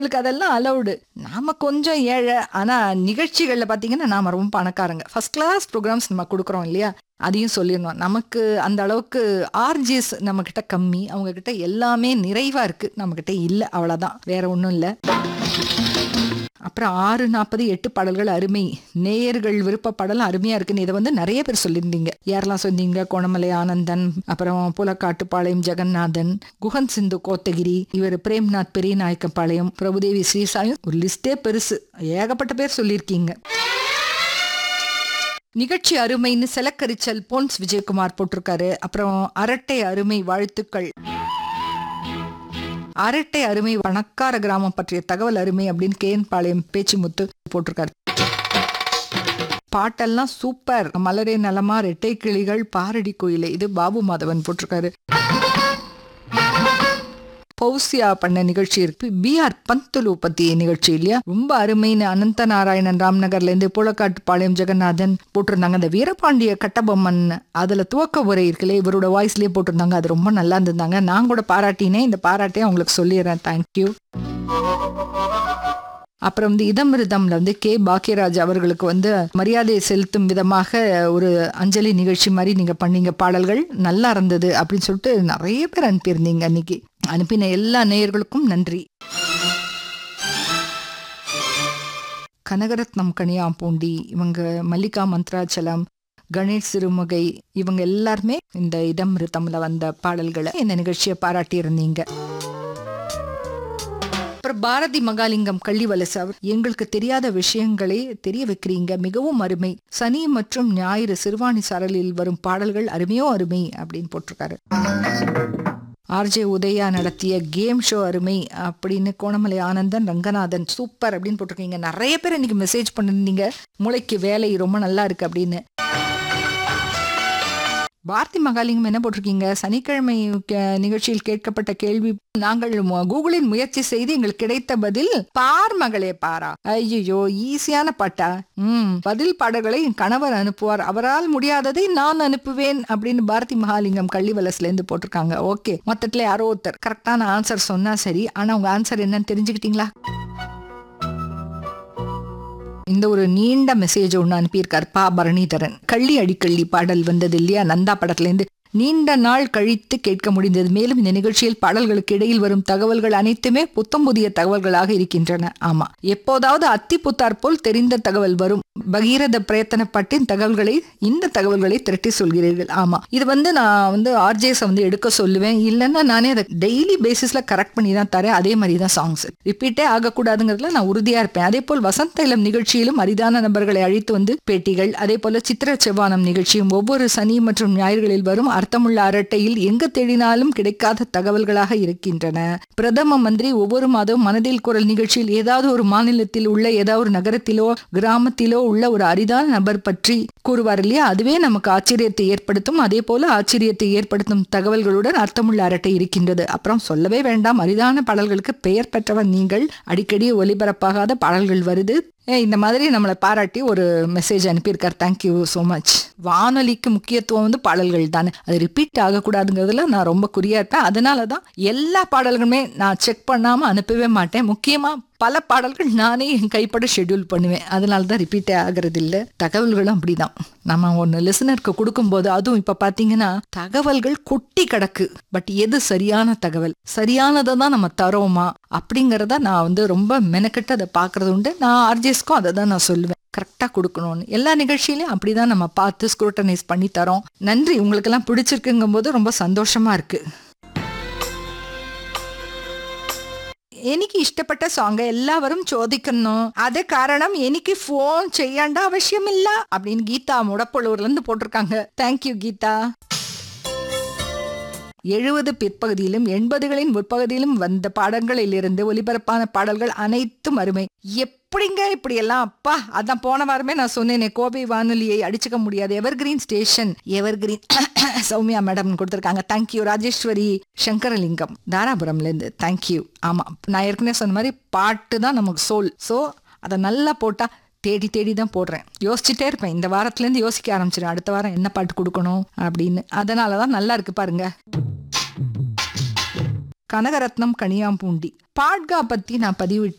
உங்களுக்கு அதெல்லாம் அலௌடு நாம கொஞ்சம் ஏழை ஆனா நிகழ்ச்சிகள்ல பாத்தீங்கன்னா நாம ரொம்ப பணக்காரங்க ஃபர்ஸ்ட் கிளாஸ் ப்ரோக்ராம்ஸ் நம்ம கொடுக்குறோம் இல்லையா அதையும் சொல்லிடணும் நமக்கு அந்த அளவுக்கு ஆர்ஜிஎஸ் நம்ம கிட்ட கம்மி அவங்க கிட்ட எல்லாமே நிறைவா இருக்கு நம்ம கிட்ட இல்ல அவ்வளவுதான் வேற ஒண்ணும் இல்ல அப்புறம் ஆறு நாற்பது எட்டு பாடல்கள் அருமை நேயர்கள் விருப்ப பாடலும் அருமையா இருக்குன்னு இதை வந்து நிறைய பேர் சொல்லியிருந்தீங்க யாரெல்லாம் சொன்னீங்க கோணமலை ஆனந்தன் அப்புறம் புலக்காட்டுப்பாளையம் ஜெகநாதன் குகன் சிந்து கோத்தகிரி இவர் பிரேம்நாத் பெரிய நாயக்கப்பாளையம் பிரபுதேவி ஸ்ரீசாமி ஒரு லிஸ்டே பெருசு ஏகப்பட்ட பேர் சொல்லியிருக்கீங்க நிகழ்ச்சி அருமைன்னு செலக்கரிச்சல் போன்ஸ் விஜயகுமார் போட்டிருக்காரு அப்புறம் அரட்டை அருமை வாழ்த்துக்கள் அரட்டை அருமை வணக்கார கிராமம் பற்றிய தகவல் அருமை அப்படின்னு கேன் பாளையம் பேச்சு முத்து போட்டிருக்காரு பாட்டெல்லாம் சூப்பர் மலரே நலமா ரெட்டை கிளிகள் பாரடி கோயிலே இது பாபு மாதவன் போட்டிருக்காரு பௌசியா பண்ண நிகழ்ச்சி இருக்கு பி ஆர் பந்துலு பத்தி நிகழ்ச்சி இல்லையா ரொம்ப அருமைன்னு அனந்த நாராயணன் ராம்நகர்ல இருந்து புலக்காட்டுப்பாளையம் ஜெகநாதன் போட்டிருந்தாங்க அந்த வீரபாண்டிய கட்டபொம்மன் அதுல துவக்க உரை இருக்குல்ல இவரோட வாய்ஸ்லயே போட்டிருந்தாங்க அது ரொம்ப நல்லா இருந்திருந்தாங்க நான் கூட பாராட்டினேன் இந்த பாராட்டையும் அவங்களுக்கு சொல்லிடுறேன் தேங்க்யூ அப்புறம் வந்து இதமிருதம்ல வந்து கே பாக்கியராஜ் அவர்களுக்கு வந்து மரியாதை செலுத்தும் விதமாக ஒரு அஞ்சலி நிகழ்ச்சி மாதிரி நீங்க பண்ணீங்க பாடல்கள் நல்லா இருந்தது அப்படின்னு சொல்லிட்டு நிறைய பேர் அனுப்பியிருந்தீங்க அன்னைக்கு அனுப்பின எல்லா நேயர்களுக்கும் நன்றி கனகரத்னம் கனியாம்பூண்டி இவங்க மல்லிகா மந்த்ராச்சலம் கணேஷ் சிறுமுகை இவங்க எல்லாருமே இந்த இதம் ரிதம்ல வந்த பாடல்களை இந்த நிகழ்ச்சியை பாராட்டி இருந்தீங்க அப்புறம் பாரதி மகாலிங்கம் கள்ளிவலசு அவர் எங்களுக்கு தெரியாத விஷயங்களை தெரிய வைக்கிறீங்க மிகவும் அருமை சனி மற்றும் ஞாயிறு சிறுவாணி சாரலில் வரும் பாடல்கள் அருமையோ அருமை அப்படின்னு போட்டிருக்காரு ஆர்ஜே உதயா நடத்திய கேம் ஷோ அருமை அப்படின்னு கோணமலை ஆனந்தன் ரங்கநாதன் சூப்பர் அப்படின்னு போட்டிருக்கீங்க நிறைய பேர் இன்னைக்கு மெசேஜ் பண்ணிருந்தீங்க மூளைக்கு வேலை ரொம்ப நல்லா இருக்கு அப்படின்னு பாரதி மகாலிங்கம் என்ன போட்டிருக்கீங்க சனிக்கிழமை கே- நிகழ்ச்சியில் கேட்கப்பட்ட கேள்வி நாங்கள் மு- கூகுளில் முயற்சி செய்து எங்களுக்கு கிடைத்த பதில் பார் மகளே பாரா ஐயோ ஈஸியான பாட்டா ம் பதில் பாடல்களை என் கணவர் அனுப்புவார் அவரால் முடியாததை நான் அனுப்புவேன் அப்படின்னு பாரதி மகாலிங்கம் கள்ளிவலஸ்ல இருந்து போட்டிருக்காங்க ஓகே மொத்தத்துல யாரோ ஒருத்தர் கரெக்டான ஆன்சர் சொன்னா சரி ஆனா உங்க ஆன்சர் என்னன்னு தெரிஞ்சுக்கிட்டீங்களா இந்த ஒரு நீண்ட மெசேஜ் ஒன்று அனுப்பியிருக்கார் பா பரணிதரன் கள்ளி அடிக்கள்ளி பாடல் வந்தது இல்லையா நந்தா படத்துலேருந்து நீண்ட நாள் கழித்து கேட்க முடிந்தது மேலும் இந்த நிகழ்ச்சியில் பாடல்களுக்கு இடையில் வரும் தகவல்கள் அனைத்துமே புத்தம் புதிய தகவல்களாக இருக்கின்றன ஆமா எப்போதாவது அத்தி புத்தார் போல் தெரிந்த தகவல் வரும் பகீரத பிரயத்தனப்பட்டின் தகவல்களை இந்த தகவல்களை திரட்டி சொல்கிறீர்கள் ஆமா இது வந்து நான் வந்து ஆர்ஜேஸ் வந்து எடுக்க சொல்லுவேன் இல்லைன்னா நானே அதை டெய்லி பேசிஸ்ல கரெக்ட் பண்ணி தான் தரேன் அதே மாதிரி தான் சாங்ஸ் ரிப்பீட்டே ஆகக்கூடாதுங்கிறதுல நான் உறுதியா இருப்பேன் அதே போல் வசந்த இளம் நிகழ்ச்சியிலும் அரிதான நபர்களை அழைத்து வந்து பேட்டிகள் அதே போல சித்திர செவ்வானம் நிகழ்ச்சியும் ஒவ்வொரு சனி மற்றும் ஞாயிறுகளில் வரும் அர்த்தமுள்ள அரட்டையில் எங்கு தேடினாலும் கிடைக்காத தகவல்களாக இருக்கின்றன பிரதம மந்திரி ஒவ்வொரு மாதம் மனதில் குரல் நிகழ்ச்சியில் ஏதாவது ஒரு மாநிலத்தில் உள்ள ஏதாவது ஒரு நகரத்திலோ கிராமத்திலோ உள்ள ஒரு அரிதான நபர் பற்றி கூறுவார் இல்லையா அதுவே நமக்கு ஆச்சரியத்தை ஏற்படுத்தும் அதே போல ஆச்சரியத்தை ஏற்படுத்தும் தகவல்களுடன் அர்த்தமுள்ள அரட்டை இருக்கின்றது அப்புறம் சொல்லவே வேண்டாம் அரிதான பாடல்களுக்கு பெயர் பெற்றவன் நீங்கள் அடிக்கடி ஒலிபரப்பாகாத பாடல்கள் வருது ஏ, இந்த மாதிரி நம்மளை பாராட்டி ஒரு மெசேஜ் அனுப்பியிருக்கார் தேங்க்யூ ஸோ மச் வானொலிக்கு முக்கியத்துவம் வந்து பாடல்கள் தானே அது ரிப்பீட் ஆகக்கூடாதுங்கிறதுல நான் ரொம்ப குறியா இருப்பேன் அதனால தான் எல்லா பாடல்களுமே நான் செக் பண்ணாம அனுப்பவே மாட்டேன் முக்கியமா பல பாடல்கள் நானே என் கைப்பட ஷெட்யூல் பண்ணுவேன் அதனால தான் ரிப்பீட்டே ஆகிறது இல்லை தகவல்களும் அப்படிதான் நம்ம ஒன்று லிசனருக்கு கொடுக்கும்போது அதுவும் இப்போ பார்த்தீங்கன்னா தகவல்கள் கொட்டி கிடக்கு பட் எது சரியான தகவல் சரியானதை தான் நம்ம தரோமா அப்படிங்கிறத நான் வந்து ரொம்ப மெனக்கெட்டு அதை பார்க்கறது உண்டு நான் ஆர்ஜிஎஸ்க்கும் அதை தான் நான் சொல்லுவேன் கரெக்டாக கொடுக்கணும்னு எல்லா நிகழ்ச்சியிலையும் அப்படிதான் நம்ம பார்த்து ஸ்க்ரூட்டனைஸ் பண்ணி தரோம் நன்றி உங்களுக்கெல்லாம் பிடிச்சிருக்குங்கும் போது ரொம்ப சந்தோஷமா இருக்கு എനിക്ക് ഇഷ്ടപ്പെട്ട സോങ് എല്ലാവരും ചോദിക്കുന്നു അത് കാരണം എനിക്ക് ഫോൺ ചെയ്യേണ്ട ആവശ്യമില്ല அப்படின்னு கீதா முடப்பள்ளூர்ல இருந்து போட்டிருக்காங்க தேங்க்யூ கீதா எழுபது பிற்பகுதியிலும் எண்பதுகளின் முற்பகுதியிலும் வந்த பாடங்களிலிருந்து ஒலிபரப்பான பாடல்கள் அனைத்தும் அருமை எப்படிங்க இப்படி எல்லாம் அப்பா அதான் போன வாரமே நான் சொன்னேனே கோபை வானொலியை அடிச்சுக்க முடியாது evergreen station evergreen Soumya madam கொடுத்துருக்காங்க தேங்க்யூ ராஜேஸ்வரி சங்கரலிங்கம் தாராபுரம்ல இருந்து தேங்க்யூ ஆமா நான் ஏற்கனவே சொன்ன மாதிரி பாட்டு தான் நமக்கு சோல் ஸோ அதை நல்லா போட்டா தேடி தேடி தான் போடுறேன் யோசிச்சுட்டே இருப்பேன் இந்த வாரத்துலேருந்து யோசிக்க ஆரம்பிச்சிடும் அடுத்த வாரம் என்ன பாட்டு கொடுக்கணும் அப்படின்னு அதனால தான் நல்லா இருக்கு பாருங்க கனகரத்னம் கனியாம்பூண்டி பாட்கா பத்தி நான் பதிவிட்ட